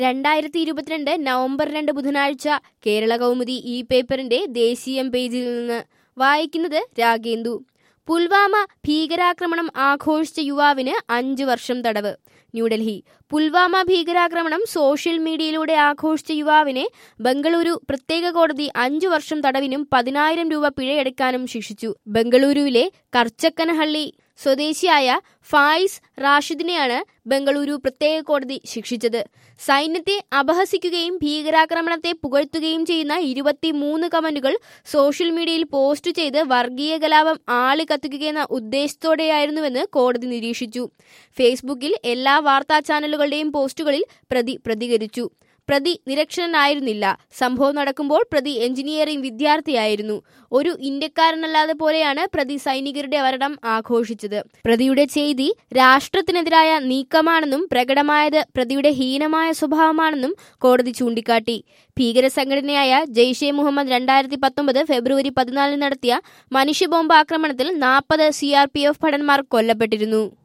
രണ്ടായിരത്തി ഇരുപത്തിരണ്ട് നവംബർ രണ്ട് ബുധനാഴ്ച കേരള കൗമുദി ഈ പേപ്പറിന്റെ ദേശീയം പേജിൽ നിന്ന് വായിക്കുന്നത് രാഗേന്ദു പുൽവാമ ഭീകരാക്രമണം ആഘോഷിച്ച യുവാവിന് അഞ്ചു വർഷം തടവ് ന്യൂഡൽഹി പുൽവാമ ഭീകരാക്രമണം സോഷ്യൽ മീഡിയയിലൂടെ ആഘോഷിച്ച യുവാവിനെ ബംഗളൂരു പ്രത്യേക കോടതി അഞ്ചു വർഷം തടവിനും പതിനായിരം രൂപ പിഴയടക്കാനും ശിക്ഷിച്ചു ബംഗളൂരുവിലെ കർച്ചക്കനഹള്ളി സ്വദേശിയായ ഫായിസ് റാഷിദിനെയാണ് ബംഗളൂരു പ്രത്യേക കോടതി ശിക്ഷിച്ചത് സൈന്യത്തെ അപഹസിക്കുകയും ഭീകരാക്രമണത്തെ പുകഴ്ത്തുകയും ചെയ്യുന്ന ഇരുപത്തിമൂന്ന് കമന്റുകൾ സോഷ്യൽ മീഡിയയിൽ പോസ്റ്റ് ചെയ്ത് വർഗീയ കലാപം ആളി കത്തിക്കുകയെന്ന ഉദ്ദേശത്തോടെയായിരുന്നുവെന്ന് കോടതി നിരീക്ഷിച്ചു ഫേസ്ബുക്കിൽ എല്ലാ വാർത്താ ചാനലുകളുടെയും പോസ്റ്റുകളിൽ പ്രതി പ്രതികരിച്ചു പ്രതി നിരക്ഷരനായിരുന്നില്ല സംഭവം നടക്കുമ്പോൾ പ്രതി എഞ്ചിനീയറിംഗ് വിദ്യാർത്ഥിയായിരുന്നു ഒരു ഇന്ത്യക്കാരനല്ലാതെ പോലെയാണ് പ്രതി സൈനികരുടെ മരണം ആഘോഷിച്ചത് പ്രതിയുടെ ചെയ്തി രാഷ്ട്രത്തിനെതിരായ നീക്കമാണെന്നും പ്രകടമായത് പ്രതിയുടെ ഹീനമായ സ്വഭാവമാണെന്നും കോടതി ചൂണ്ടിക്കാട്ടി ഭീകര സംഘടനയായ ജെയ്ഷെ മുഹമ്മദ് രണ്ടായിരത്തി പത്തൊമ്പത് ഫെബ്രുവരി പതിനാലിന് നടത്തിയ മനുഷ്യബോംബ് ആക്രമണത്തിൽ നാൽപ്പത് സി ആർ പി എഫ് ഭടന്മാർ കൊല്ലപ്പെട്ടിരുന്നു